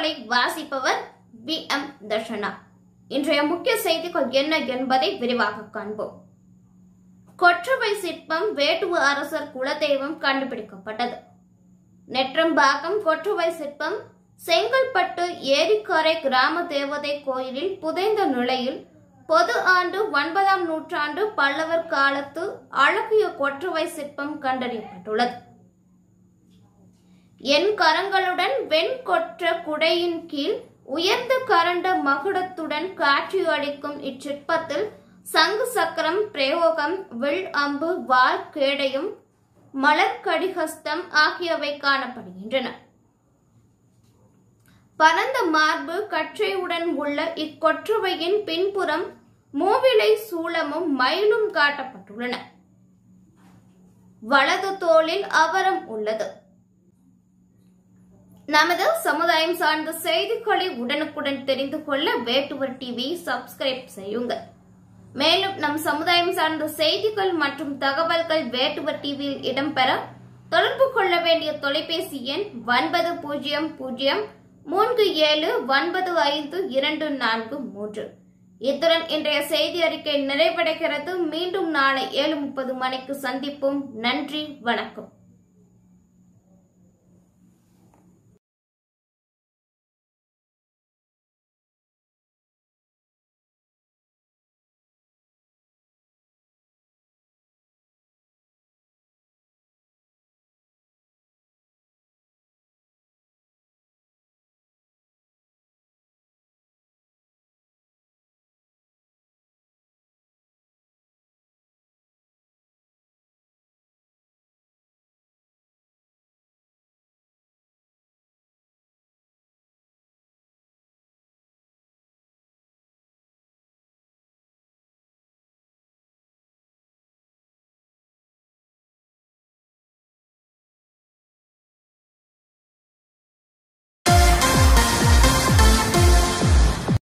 செய்திகளை வாசிப்பவர் B M Darshana இன்றைய முக்கிய செய்திகள் என்ன என்பதை விரிவாக காண்போம் கொற்றவை சிற்பம் வேட்டுவ அரசர் குலதெய்வம் கண்டுபிடிக்கப்பட்டது நெற்றம்பாக்கம் கொற்றவை சிற்பம் செங்கல்பட்டு ஏரிக்கரை கிராம தேவதை கோயிலில் புதைந்த நிலையில் பொது ஆண்டு ஒன்பதாம் நூற்றாண்டு பல்லவர் காலத்து அழகிய கொற்றவை சிற்பம் கண்டறியப்பட்டுள்ளது என் கரங்களுடன் வெண் கொற்ற குடையின் கீழ் உயர்ந்த கரண்ட மகுடத்துடன் காட்சியளிக்கும் இச்சிற்பத்தில் சங்கு சக்கரம் பிரயோகம் வில் அம்பு வால் கேடயம் மலர் கடிகஸ்தம் ஆகியவை காணப்படுகின்றன பரந்த மார்பு கற்றையுடன் உள்ள இக்கொற்றுவையின் பின்புறம் மூவிலை சூளமும் மயிலும் காட்டப்பட்டுள்ளன வலது தோளில் அவரம் உள்ளது நமது சமுதாயம் சார்ந்த செய்திகளை உடனுக்குடன் தெரிந்து கொள்ள வேட்டுவர் டிவி சப்ஸ்கிரைப் செய்யுங்கள் மேலும் நம் சமுதாயம் சார்ந்த செய்திகள் மற்றும் தகவல்கள் வேட்டுவர் டிவியில் இடம்பெற தொடர்பு கொள்ள வேண்டிய தொலைபேசி எண் ஒன்பது பூஜ்ஜியம் பூஜ்ஜியம் மூன்று ஏழு ஒன்பது ஐந்து இரண்டு நான்கு மூன்று இத்துடன் இன்றைய செய்தி அறிக்கை நிறைவடைகிறது மீண்டும் நாளை ஏழு முப்பது மணிக்கு சந்திப்போம் நன்றி வணக்கம்